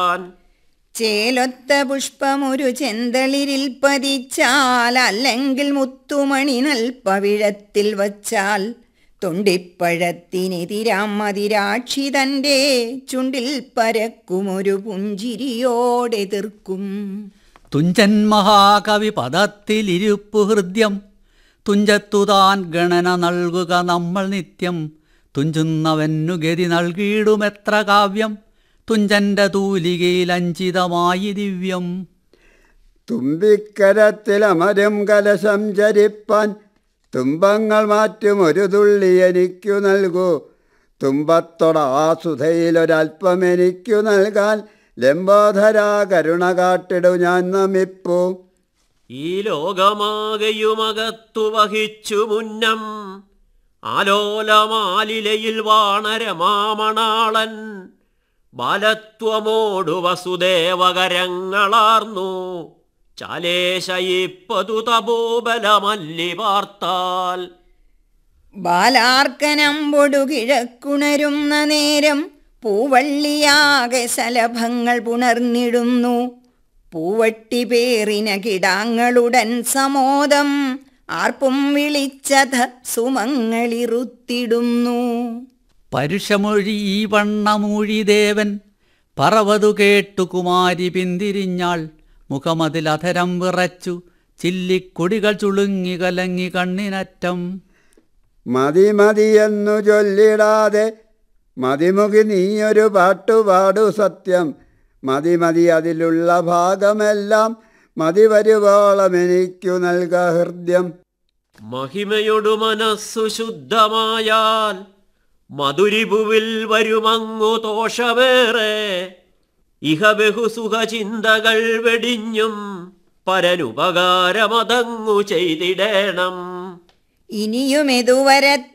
ചേലൊത്ത പുഷ്പമൊരു ചെന്തളിരിൽ പതിച്ചാൽ അല്ലെങ്കിൽ മുത്തുമണി നൽപ്പവിഴത്തിൽ വച്ചാൽ തൊണ്ടിപ്പഴത്തിനെതിരാം മതിരാക്ഷി തൻ്റെ ചുണ്ടിൽ പരക്കുമൊരു പുഞ്ചിരിയോടെതിർക്കും തുഞ്ചൻ മഹാകവി പദത്തിലിരുപ്പു ഹൃദ്യം തുഞ്ചത്തുതാൻ ഗണന നൽകുക നമ്മൾ നിത്യം തുഞ്ചുന്നവന്നു ഗതി നൽകിയിടുമെത്ര കാവ്യം തുഞ്ചന്റെ തൂലികയിൽ അഞ്ചിതമായി ദിവ്യം തുമ്പിക്കരത്തിലമരും കലശം ചരിപ്പാൻ തുമ്പങ്ങൾ മാറ്റും ഒരു തുള്ളി എനിക്കു നൽകൂ തുമ്പത്തൊടാസുധയിലൊരൽപ്പം എനിക്കു നൽകാൻ ലംബോധരാ കരുണ കാട്ടിടു ഞാൻ നമിപ്പൂ ഈ ലോകമാകയുമകത്തു വഹിച്ചു മുന്നം ആലോലമാലിലയിൽ വാണരമാമണാളൻ ബാലത്വമോടു വസുദേവകരങ്ങളാർന്നു ചാലേശയിപ്പതു തപോബലമല്ലി പാർത്താൽ ബാലാർക്കനമ്പൊടു കിഴക്കുണരുന്ന നേരം പൂവള്ളിയാകെ സലഭങ്ങൾ പുണർന്നിടുന്നു പൂവട്ടി പേറിന കിടാങ്ങളുടൻ സമോദം ആർപ്പും വിളിച്ചത സുമങ്ങളിറുത്തിടുന്നു പരുഷമൊഴി ഈ വണ്ണമൂഴി ദേവൻ പറവതു കേട്ടു കുമാരി പിന്തിരിഞ്ഞാൾ മുഖമതിലധരം വിറച്ചു ചില്ലിക്കൊടികൾ ചുളുങ്ങി കലങ്ങി കണ്ണിനറ്റം മതി മതിയെന്നു ചൊല്ലിടാതെ മതിമുഖി നീയൊരു പാട്ടുപാടു സത്യം മതി മതി അതിലുള്ള ഭാഗമെല്ലാം മതി വരുവോളം എനിക്കു നൽക ഹൃദ്യം മഹിമയൊടു മനസ്സു ശുദ്ധമായാൽ മധുരിപുവിൽ വരുമങ്ങു ദോഷമേറെ ഇഹ ബഹുസുഖചിന്തകൾ വെടിഞ്ഞും പരനുപകാരമതങ്ങു ചെയ്തിടേണം ഇനിയുമെതുവരെ